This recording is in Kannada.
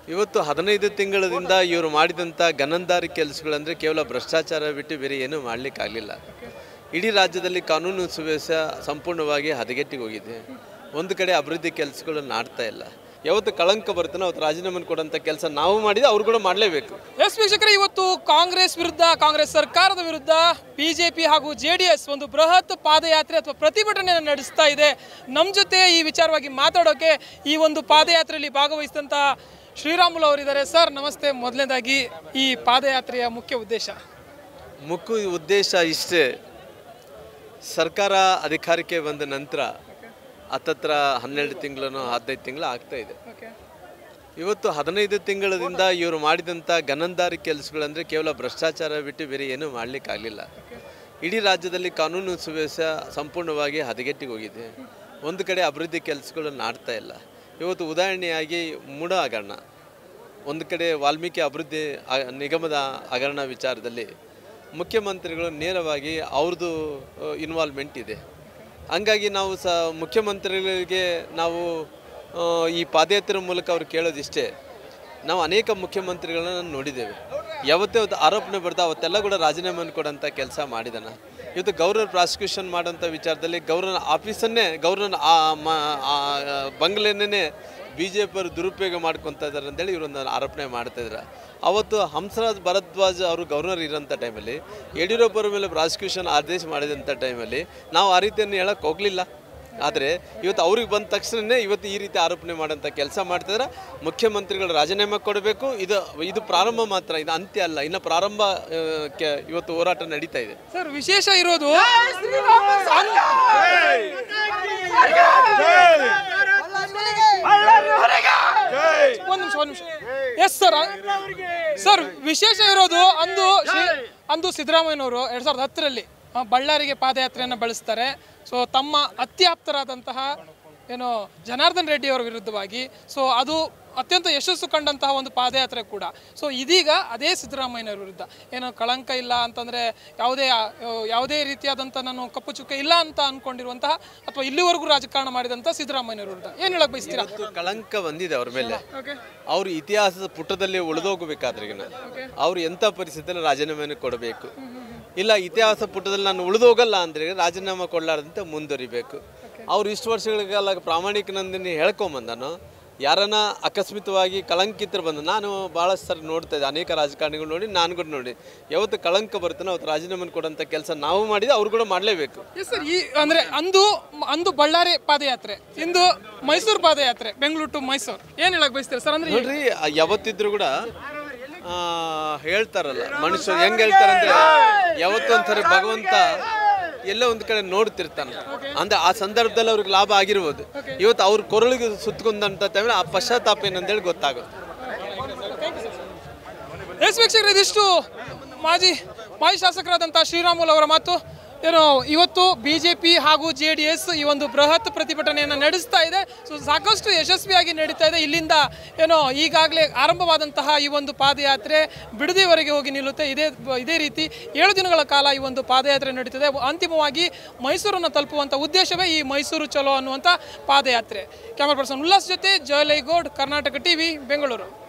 ಇವತ್ತು ಹದಿನೈದು ತಿಂಗಳದಿಂದ ಇವರು ಮಾಡಿದಂಥ ಗನಂದಾರಿ ಕೆಲಸಗಳಂದರೆ ಕೇವಲ ಭ್ರಷ್ಟಾಚಾರ ಬಿಟ್ಟು ಬೇರೆ ಏನೂ ಮಾಡಲಿಕ್ಕಾಗಲಿಲ್ಲ ಇಡೀ ರಾಜ್ಯದಲ್ಲಿ ಕಾನೂನು ಸುವ್ಯವಸ್ಥೆ ಸಂಪೂರ್ಣವಾಗಿ ಹದಗೆಟ್ಟಿಗೆ ಹೋಗಿದೆ ಒಂದು ಕಡೆ ಅಭಿವೃದ್ಧಿ ಕೆಲಸಗಳು ನಾಡ್ತಾ ಇಲ್ಲ ಯಾವತ್ತು ಕಳಂಕ ಬರುತ್ತಾನೋ ಅವತ್ತು ರಾಜೀನಾಮೆ ಕೊಡೋಂಥ ಕೆಲಸ ನಾವು ಮಾಡಿದ್ರೆ ಅವ್ರು ಕೂಡ ಮಾಡಲೇಬೇಕು ಎಸ್ ವೀಕ್ಷಕರೇ ಇವತ್ತು ಕಾಂಗ್ರೆಸ್ ವಿರುದ್ಧ ಕಾಂಗ್ರೆಸ್ ಸರ್ಕಾರದ ವಿರುದ್ಧ ಬಿಜೆಪಿ ಹಾಗೂ ಜೆ ಡಿ ಎಸ್ ಒಂದು ಬೃಹತ್ ಪಾದಯಾತ್ರೆ ಅಥವಾ ಪ್ರತಿಭಟನೆಯನ್ನು ನಡೆಸ್ತಾ ಇದೆ ನಮ್ಮ ಜೊತೆ ಈ ವಿಚಾರವಾಗಿ ಮಾತಾಡೋಕೆ ಈ ಒಂದು ಪಾದಯಾತ್ರೆಯಲ್ಲಿ ಭಾಗವಹಿಸಿದಂಥ ಶ್ರೀರಾಮುಲು ಅವರಿದ್ದಾರೆ ಸರ್ ನಮಸ್ತೆ ಮೊದಲನೇದಾಗಿ ಈ ಪಾದಯಾತ್ರೆಯ ಮುಖ್ಯ ಉದ್ದೇಶ ಮುಖ್ಯ ಉದ್ದೇಶ ಇಷ್ಟೇ ಸರ್ಕಾರ ಅಧಿಕಾರಕ್ಕೆ ಬಂದ ನಂತರ ಹತ್ತತ್ರ ಹನ್ನೆರಡು ತಿಂಗಳು ಹದಿನೈದು ತಿಂಗಳು ಆಗ್ತಾ ಇದೆ ಇವತ್ತು ಹದಿನೈದು ತಿಂಗಳದಿಂದ ಇವರು ಮಾಡಿದಂಥ ಗನಂದಾರಿ ಕೆಲಸಗಳಂದರೆ ಕೇವಲ ಭ್ರಷ್ಟಾಚಾರ ಬಿಟ್ಟು ಬೇರೆ ಏನೂ ಮಾಡಲಿಕ್ಕಾಗಲಿಲ್ಲ ಇಡೀ ರಾಜ್ಯದಲ್ಲಿ ಕಾನೂನು ಸುವ್ಯವಸ್ಥೆ ಸಂಪೂರ್ಣವಾಗಿ ಹದಗೆಟ್ಟಿಗೆ ಹೋಗಿದೆ ಒಂದು ಕಡೆ ಅಭಿವೃದ್ಧಿ ಕೆಲಸಗಳು ನಾಡ್ತಾ ಇಲ್ಲ ಇವತ್ತು ಉದಾಹರಣೆಯಾಗಿ ಮೂಡ ಹಗರಣ ಒಂದು ಕಡೆ ವಾಲ್ಮೀಕಿ ಅಭಿವೃದ್ಧಿ ಆ- ನಿಗಮದ ಹಗರಣ ವಿಚಾರದಲ್ಲಿ ಮುಖ್ಯಮಂತ್ರಿಗಳು ನೇರವಾಗಿ ಅವ್ರದ್ದು ಇನ್ವಾಲ್ವ್ಮೆಂಟ್ ಇದೆ ಹಂಗಾಗಿ ನಾವು ಸ ಮುಖ್ಯಮಂತ್ರಿಗಳಿಗೆ ನಾವು ಆ, ಈ ಪಾದಯಾತ್ರೆ ಮೂಲಕ ಅವ್ರು ಕೇಳೋದಿಷ್ಟೇ ನಾವು ಅನೇಕ ಮುಖ್ಯಮಂತ್ರಿಗಳನ್ನ ನೋಡಿದ್ದೇವೆ ಯಾವತ್ತೇ ಅವತ್ತು ಆರೋಪಣೆ ಬರ್ತಾ ಅವತ್ತೆಲ್ಲ ಕೂಡ ರಾಜೀನಾಮೆ ಕೊಡೋಂಥ ಕೆಲಸ ಮಾಡಿದಾನ ಇವತ್ತು ಗೌರವ ಪ್ರಾಸಿಕ್ಯೂಷನ್ ಮಾಡೋಂಥ ವಿಚಾರದಲ್ಲಿ ಗೌರವ ಆಫೀಸನ್ನೇ ಗೌರವ ಆ ಮ- ಆ ಬಂಗ್ಲೆನೇ ಬಿ ಜೆ ಪಿಯವರು ದುರುಪಯೋಗ ಮಾಡ್ಕೊತಾ ಇದ್ದಾರೆ ಅಂತೇಳಿ ಇವರೊಂದು ಆರೋಪಣೆ ಮಾಡ್ತಾ ಇದ್ದಾರೆ ಅವತ್ತು ಹಂಸರಾಜ್ ಭರದ್ವಾಜ್ ಅವರು ಗವರ್ನರ್ ಇರೋಂಥ ಟೈಮಲ್ಲಿ ಯಡಿಯೂರಪ್ಪರ ಮೇಲೆ ಪ್ರಾಸಿಕ್ಯೂಷನ್ ಆದೇಶ ಮಾಡಿದಂಥ ಟೈಮಲ್ಲಿ ನಾವು ಆ ರೀತಿಯನ್ನು ಹೇಳಕ್ಕೆ ಹೋಗಲಿಲ್ಲ ಆದರೆ ಇವತ್ತು ಅವ್ರಿಗೆ ಬಂದ ತಕ್ಷಣವೇ ಇವತ್ತು ಈ ರೀತಿ ಆರೋಪಣೆ ಮಾಡೋಂಥ ಕೆಲಸ ಮಾಡ್ತಿದ್ರೆ ಮುಖ್ಯಮಂತ್ರಿಗಳು ರಾಜೀನಾಮೆ ಕೊಡಬೇಕು ಇದು ಇದು ಪ್ರಾರಂಭ ಮಾತ್ರ ಇದು ಅಂತ್ಯ ಅಲ್ಲ ಇನ್ನು ಪ್ರಾರಂಭ ಆ, ಕೆ- ಇವತ್ತು ಹೋರಾಟ ನಡೀತಾ ಇದೆ ಸರ್ ವಿಶೇಷ ಇರೋದು ಒಂದು ನಿಮಿಷ ಒಂದು ನಿಮಿಷ ಎಸ್ ಸರ್ ಸರ್ ವಿಶೇಷ ಇರೋದು ಅಂದು ಶ್ರೀ- ಅಂದು ಸಿದ್ದರಾಮಯ್ಯನವರು ಎರಡ್ ಸಾವಿರದ ಹತ್ತರಲ್ಲಿ ಆ, ಬಳ್ಳಾರಿಗೆ ಪಾದಯಾತ್ರೆಯನ್ನು ಬಳಸ್ತಾರೆ ಸೊ ತಮ್ಮ ಅತ್ಯಾಪ್ತರಾದಂತಹ ಏನು ಜನಾರ್ದನ್ ರೆಡ್ಡಿ ಅವರ ವಿರುದ್ಧವಾಗಿ ಸೊ ಅದು ಅತ್ಯಂತ ಯಶಸ್ಸು ಕಂಡಂತಹ ಒಂದು ಪಾದಯಾತ್ರೆ ಕೂಡ ಸೊ ಇದೀಗ ಅದೇ ಸಿದ್ದರಾಮಯ್ಯನವರ ವಿರುದ್ಧ ಏನು ಕಳಂಕ ಇಲ್ಲ ಅಂತಂದರೆ ಯಾವುದೇ ಆ, ಯಾವುದೇ ರೀತಿಯಾದಂಥ ನಾನು ಕಪ್ಪು ಚುಕ್ಕೆ ಇಲ್ಲ ಅಂತ ಅನ್ಕೊಂಡಿರುವಂತಹ ಅಥವಾ ಇಲ್ಲಿವರೆಗೂ ರಾಜಕಾರಣ ಮಾಡಿದಂಥ ಸಿದ್ದರಾಮಯ್ಯನವರ ವಿರುದ್ಧ ಏನು ಹೇಳಕ್ ಬಯಸ್ತೀರಾ ಇವತ್ತು ಕಳಂಕ ಬಂದಿದೆ ಅವ್ರ ಮೇಲೆ ಓಕೆ ಅವ್ರು ಇತಿಹಾಸದ ಪುಟದಲ್ಲಿ ಉಳಿದೋಗ್ಬೇಕಾದ್ರಿಗಿನ ಅವ್ರು ಎಂಥ ಪರಿಸ್ಥಿತಿಯಲ್ಲಿ ರಾಜೀನಾಮೆಯನ್ನು ಕೊಡಬೇಕು ಇಲ್ಲ ಇತಿಹಾಸ ಪುಟದಲ್ಲಿ ನಾನು ಉಳಿದೋಗಲ್ಲ ಅಂದ್ರೆ ರಾಜೀನಾಮೆ ಕೊಡಲಾರ್ದಂತೆ ಮುಂದುವರಿಬೇಕು ಅವ್ರು ಇಷ್ಟು ವರ್ಷಗಳಿಗೆಲ್ಲ ಪ್ರಾಮಾಣಿಕನಂದಿನಿ ಹೇಳ್ಕೊಂಬಂದನು ಯಾರನ್ನ ಅಕಸ್ಮಿತವಾಗಿ ಕಳಂಕಿತರು ಬಂದ ನಾನು ಭಾಳಷ್ಟು ಸರಿ ನೋಡ್ತಾ ಇದ್ದೆ ಅನೇಕ ರಾಜಕಾರಣಿಗಳು ನೋಡಿ ನಾನು ಕೂಡ ನೋಡಿ ಯಾವತ್ತು ಕಳಂಕ ಬರ್ತಾನೋ ಅವತ್ತು ರಾಜೀನಾಮೆ ಕೊಡೋಂಥ ಕೆಲಸ ನಾವು ಮಾಡಿದ್ರೆ ಅವ್ರು ಕೂಡ ಮಾಡಲೇಬೇಕು ಎಸ್ ಸರ್ ಈ ಅಂದ್ರೆ ಅಂದು ಅಂದು ಬಳ್ಳಾರಿ ಪಾದಯಾತ್ರೆ ಇಂದು ಮೈಸೂರು ಪಾದಯಾತ್ರೆ ಬೆಂಗಳೂರು ಟು ಮೈಸೂರು ಏನು ಹೇಳಕ್ ಬಯಸ್ತೀರಾ ಸರ್ ಅಂದ್ರೆ ನೋಡ್ರಿ ಆ ಯಾವತ್ತಿದ್ರು ಕೂಡ ಆ, ಹೇಳ್ತಾರಲ್ಲ ಮನುಷ್ಯ ಹೆಂಗ್ ಹೇಳ್ತಾರಂದ್ರೆ ಯಾವತ್ತೊಂದ್ಸರಿ ಭಗವಂತ ಎಲ್ಲ ಒಂದ್ ಕಡೆ ನೋಡ್ತಿರ್ತಾನೆ ಅಂದ್ರೆ ಆ ಸಂದರ್ಭದಲ್ಲಿ ಅವ್ರಿಗೆ ಲಾಭ ಆಗಿರ್ಬೋದು ಇವತ್ತು ಅವ್ರ ಕೊರಳಿಗೆ ಸುತ್ತಕೊಂಡಂತ ಟೈಮಲ್ಲಿ ಆ ಪಶ್ಚಾತ್ತಾಪ ಏನಂದೇಳಿ ಗೊತ್ತಾಗುತ್ತೆ ಎಸ್ ವೀಕ್ಷಕರು ಇದಿಷ್ಟು ಮಾಜಿ ಮಾಜಿ ಶಾಸಕರಾದಂಥ ಶ್ರೀರಾಮುಲು ಅವರ ಮಾತು ಏನು ಇವತ್ತು ಬಿ ಜೆ ಪಿ ಹಾಗೂ ಜೆ ಡಿ ಎಸ್ ಈ ಒಂದು ಬೃಹತ್ ಪ್ರತಿಭಟನೆಯನ್ನು ನಡೆಸ್ತಾ ಇದೆ ಸೊ ಸಾಕಷ್ಟು ಯಶಸ್ವಿಯಾಗಿ ನಡೀತಾ ಇದೆ ಇಲ್ಲಿಂದ ಏನೋ ಈಗಾಗಲೇ ಆರಂಭವಾದಂತಹ ಈ ಒಂದು ಪಾದಯಾತ್ರೆ ಬಿಡದಿವರೆಗೆ ಹೋಗಿ ನಿಲ್ಲುತ್ತೆ ಇದೇ ಇದೇ ರೀತಿ ಏಳು ದಿನಗಳ ಕಾಲ ಈ ಒಂದು ಪಾದಯಾತ್ರೆ ನಡೀತದೆ ಅಂತಿಮವಾಗಿ ಮೈಸೂರನ್ನು ತಲುಪುವಂಥ ಉದ್ದೇಶವೇ ಈ ಮೈಸೂರು ಚಲೋ ಅನ್ನುವಂಥ ಪಾದಯಾತ್ರೆ ಕ್ಯಾಮರಾ ಪರ್ಸನ್ ಉಲ್ಲಾಸ್ ಜೊತೆ ಜಯಲೈಗೌಡ್ ಕರ್ನಾಟಕ ಟಿವಿ ಬೆಂಗಳೂರು